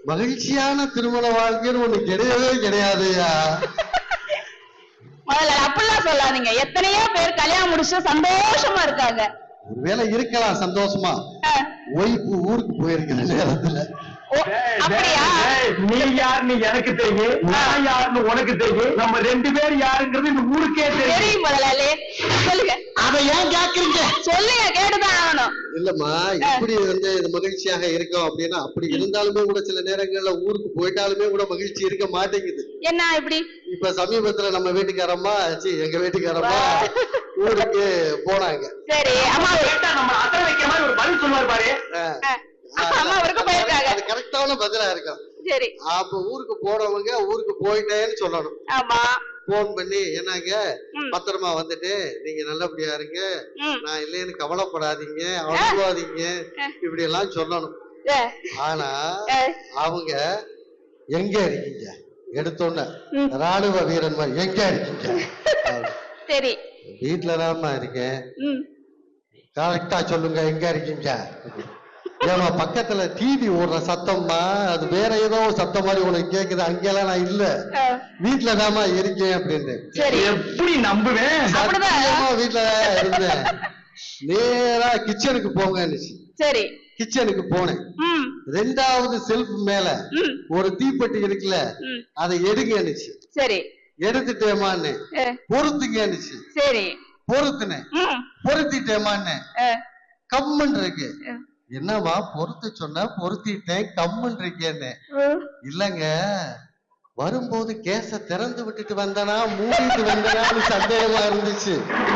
மகிழ்ச்சியான திருமண வாழ்க்கைன்னு ஒண்ணு கிடையவே கிடையாதுயா முதல்ல அப்படிலாம் சொல்லாதீங்க எத்தனையோ பேர் கல்யாணம் முடிச்சு சந்தோஷமா இருக்காங்க ஒருவேளை இருக்கலாம் சந்தோஷமா அஹ், ஒய்ஃபு ஊருக்கு போயிருக்கிற நேரத்துல ஓ, அப்படியா ஏய், நீ யாருன்னு எனக்கு தெரியும் நான் யாருன்னு உனக்கு தெரியும் நம்ம ரெண்டு பேர் யாருங்கிறது இந்த ஊருக்கே தெரியும் தெரியும் முதலாளி சொல்லுங்க அதை ஏன் கேக்குறீங்க சொல்லுங்க கேட்டுதான் ஆகணும் இல்லம்மா இப்படி வந்து இது மகிழ்ச்சியாக இருக்கும் அப்படின்னா அப்படி இருந்தாலுமே கூட சில நேரங்கள்ல ஊருக்கு போயிட்டாலுமே கூட மகிழ்ச்சி இருக்க மாட்டேங்குது என்ன இப்படி இப்ப சமீபத்துல நம்ம வீட்டுக்காரம்மா சி எங்க வீட்டுக்காரம்மா ஊருக்கு போனாங்க சரி அம்மா கேட்டா நம்ம அசர வைக்கிற மாதிரி ஒரு பதில் சொல்லுவார் பாரு அஹ், அஹ், அம்மா அவருக்கு போயிருக்காங்க அது கரெக்டான பதிலா இருக்கும் சரி அப்ப ஊருக்கு போறவங்க ஊருக்கு போயிட்டேன்னு சொல்லணும் ஆமா போன் பண்ணி என்னங்க ம். பத்திரமா வந்துட்டு நீங்க நல்லபடியா இருங்க ம். நான் இல்லைன்னு கவலைப்படாதீங்க அழுவாதீங்க இப்படி எல்லாம் சொல்லணும் அஹ், ஆனா அஹ், அவங்க எங்க இருக்கீங்க எடுத்தோன்ன ம். ராணுவ வீரன் மாதிரி எங்க இருக்கீங்க அப்படி. சரி வீட்டுல தான் இருக்கேன் ம் கரெக்டா சொல்லுங்க எங்க இருக்கீங்க ஏமா பக்கத்துல டிவி ஓடுற சத்தம்மா அது வேற ஏதோ சத்தம் மாதிரி உனக்கு கேக்குது அங்கெல்லாம் நான் இல்ல அஹ், வீட்டுல தாமா இருக்கேன் அப்படின்னு சரி எப்படி நம்புவேன் அப்படிதான். சத்தியமா வீட்டுல இருந்தேன் நேரா கிச்சனுக்கு போங்கன்னுச்சு சரி கிச்சனுக்கு போனேன் ம் ரெண்டாவது செல்ஃப் மேல ம் ஒரு தீப்பெட்டி இருக்குல்ல ம் அதை எடுங்கன்னுச்சு சரி எடுத்துட்டேமான்னு அஹ், பொறுத்துங்கன்னுச்சு சரி பொறுத்துனேன் ம் பொருத்திட்டேமான்னு அஹ், கம்மன் இருக்கு அஹ், என்னவா பொறுத்து சொன்ன பொருத்திட்டேன் கம்மன் இருக்கேன்னு அஹ். இல்லங்க வரும்போது கேஸ திறந்து விட்டுட்டு வந்தனா மூடிட்டு வந்தனான்னு சந்தேகமா இருந்துச்சு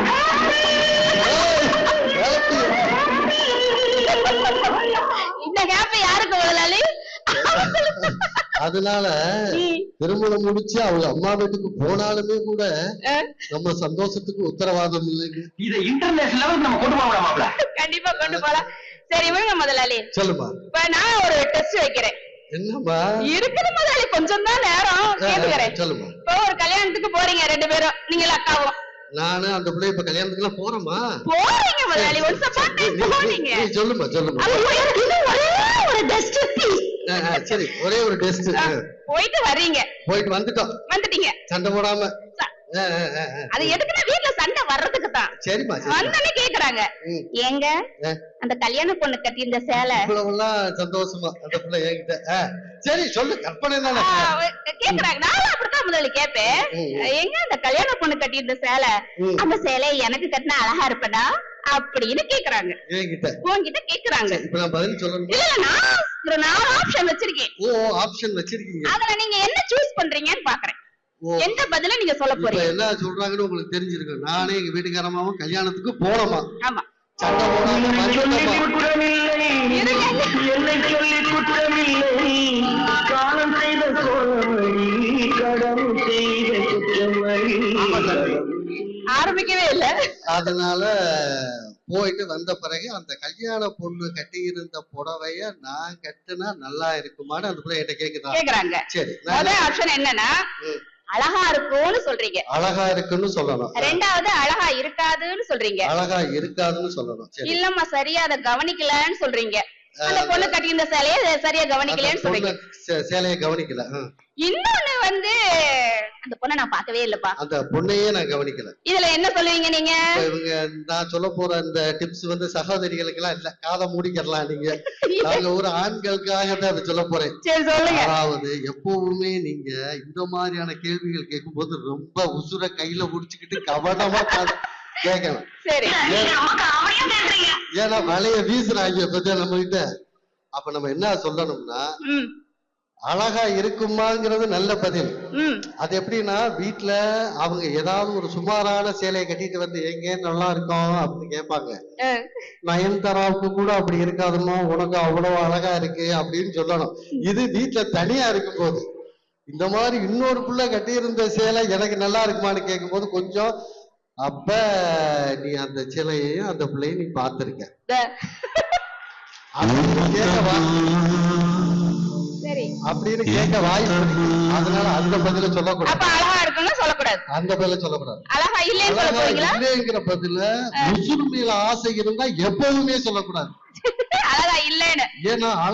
ஏய், விளக்கு. இந்த கேப் யாருக்கு முதலாளி அதனால ம். திருமணம் முடிச்சு அவங்க அம்மா வீட்டுக்கு போனாலுமே கூட அஹ், நம்ம சந்தோஷத்துக்கு உத்தரவாதம் இல்லைங்க இதை இன்டர்நேஷனல் லெவலுக்கு நம்ம கொண்டு போகலாம் மாப்ள கண்டிப்பா கொண்டு போலாம் சரி விடுங்க முதலாளி சொல்லுமா இப்ப நான் ஒரு டெஸ்ட் வைக்கிறேன் என்னம்மா இருக்குது முதலாளி கொஞ்சம் தான் நேரம் கேட்டுக்கிறேன் சொல்லுமா இப்போ ஒரு கல்யாணத்துக்கு போறீங்க ரெண்டு பேரும் நீங்களும் அக்காவும் நானு அந்த பிள்ளை இப்ப கல்யாணத்துக்கு எல்லாம் போறோமா போறீங்க முதலாளி ஒன்ஸ் அப்பான் நீ- நீ- போறீங்க நீ சொல்லுமா சொல்லுமா அது எனக்கு இன்னும் ஒரே ஒரு டெஸ்ட் ஆ, ஆ, சரி ஒரே ஒரு டெஸ்ட் போயிட்டு வர்றீங்க போயிட்டு வந்துட்டோம் வந்துட்டீங்க சண்டை போடாம ச- ஆ, ஆ, ஆ, ஆ. அது எதுக்குன்னா வீட்டுல சண்டை வர்றதுக்கு தான் சரிம்மா சரி வந்தோடனே கேக்குறாங்க ம். ஏங்க ஆ. அந்த கல்யாண பொண்ணு கட்டி இந்த சேலை இவ்வளவுலாம் சந்தோஷமா அந்த பிள்ளை என்கிட்ட ஆ, சரி சொல்லு கற்பனை தானே ஆ, கேக்குறாங்க நானும் அப்படித்தான் முதல்ல கேட்பேன் ம், ம். எங்க அந்த கல்யாண பொண்ணு கட்டி இந்த சேலை ம். அந்த சேலையை எனக்கு கட்டினா அழகா இருப்படா அப்படின்னு கேக்குறாங்க என்கிட்ட உன்கிட்ட கேக்குறாங்க இப்ப நான் பதில் சொல்லணும் இல்ல இல்ல நான் ஒரு நாலு ஆப்ஷன் வச்சிருக்கேன் ஓ ஆப்ஷன் வச்சிருக்கீங்க அதுல நீங்க என்ன சூஸ் பண்றீங்கன்னு பாக்குறேன் ஓ எந்த பதில நீங்க சொல்ல இப்ப போறீங்க என்ன சொல்றாங்கன்னு உங்களுக்கு தெரிஞ்சிருக்கும் நானே எங்க வீட்டுக்காரமாவும் கல்யாணத்துக்கு போனோமா ஆமா சண்டை போடாம என்னை சொல்லி வந்துட்டோமா குற்றமில்லை என்னை சொல்லி குற்றமில்லை காலம் செய்த சோழமணி கடன் செய்த குற்றமணி ஆரம்பிக்கவே இல்ல அதனால போயிட்டு வந்த பிறகு அந்த கல்யாண பொண்ணு கட்டி இருந்த புடவைய நான் கட்டுனா நல்லா இருக்குமான்னு அந்த பிள்ளை என்கிட்ட கேக்குதா கேக்குறாங்க சரி நான் முதல் ஆப்ஷன் என்னன்னா ம். அழகா இருக்கும்னு சொல்றீங்க அழகா இருக்குன்னு சொல்லணும் ரெண்டாவது அழகா இருக்காதுன்னு சொல்றீங்க அழகா இருக்காதுன்னு சொல்லணும் சரி இல்லம்மா சரியா அதை கவனிக்கலன்னு சொல்றீங்க அந்த பொண்ணு கட்டி இந்த சேலையை சரியா அந்த கவனிக்கலன்னு பொண்ணு சொல்றீங்க சே- சேலையை கவனிக்கல ஆ. இன்னொன்னு வந்து அந்த பொண்ணை நான் பார்க்கவே இல்லப்பா அந்த பொண்ணையே நான் கவனிக்கல இதுல என்ன சொல்லுவீங்க நீங்க இப்ப இவங்க நான் சொல்ல போற இந்த டிப்ஸ் வந்து சகோதரிகளுக்கு எல்லாம் இல்ல காதை மூடிக்கிறலாம் நீங்க நாங்க ஒரு ஆண்களுக்காக தான் அதை சொல்ல போறேன் சரி சொல்லுங்க அதாவது எப்பவுமே நீங்க இந்த மாதிரியான கேள்விகள் கேட்கும்போது ரொம்ப உசுர கையில புடிச்சுக்கிட்டு கவனமா கா- கேட்கணும் சரி ஏன்னா வலைய வீசுறாங்க பத்தியா நம்ம கிட்ட அப்ப நம்ம என்ன சொல்லணும்னா ம் அழகா இருக்குமாங்கிறது நல்ல பதில் ம் அது எப்படின்னா வீட்டுல அவங்க ஏதாவது ஒரு சுமாரான சேலையை கட்டிட்டு வந்து எங்க நல்லா இருக்கும் அப்படின்னு கேட்பாங்க அஹ், நயன்தாராவுக்கு கூட அப்படி இருக்காதுமா உனக்கு அவ்வளவு அழகா இருக்கு அப்படின்னு சொல்லணும் இது வீட்டுல தனியா இருக்கும் போது இந்த மாதிரி இன்னொரு புள்ள கட்டியிருந்த சேலை எனக்கு நல்லா இருக்குமான்னு கேட்கும்போது கொஞ்சம் அப்ப நீ அந்த சேலையையும் அந்த பிள்ளையும் நீ பார்த்திருக்க த- அப்படின்னு கேட்க வா- சரி அப்படின்னு கேட்க வாய்ப்பு இருக்கு அதனால அந்த பதில சொல்லக்கூடாது அப்ப அழகா இருக்குன்னு சொல்லக்கூடாது அந்த பதில சொல்லக்கூடாது அழகா இல்லைன்னு சொல்ல அழகா போறீங்களா இல்லைங்கிற பதில முசுறு மேல ஆசை இருந்தா எப்பவுமே சொல்லக்கூடாது அழகா இல்லைன்னு ஏன்னா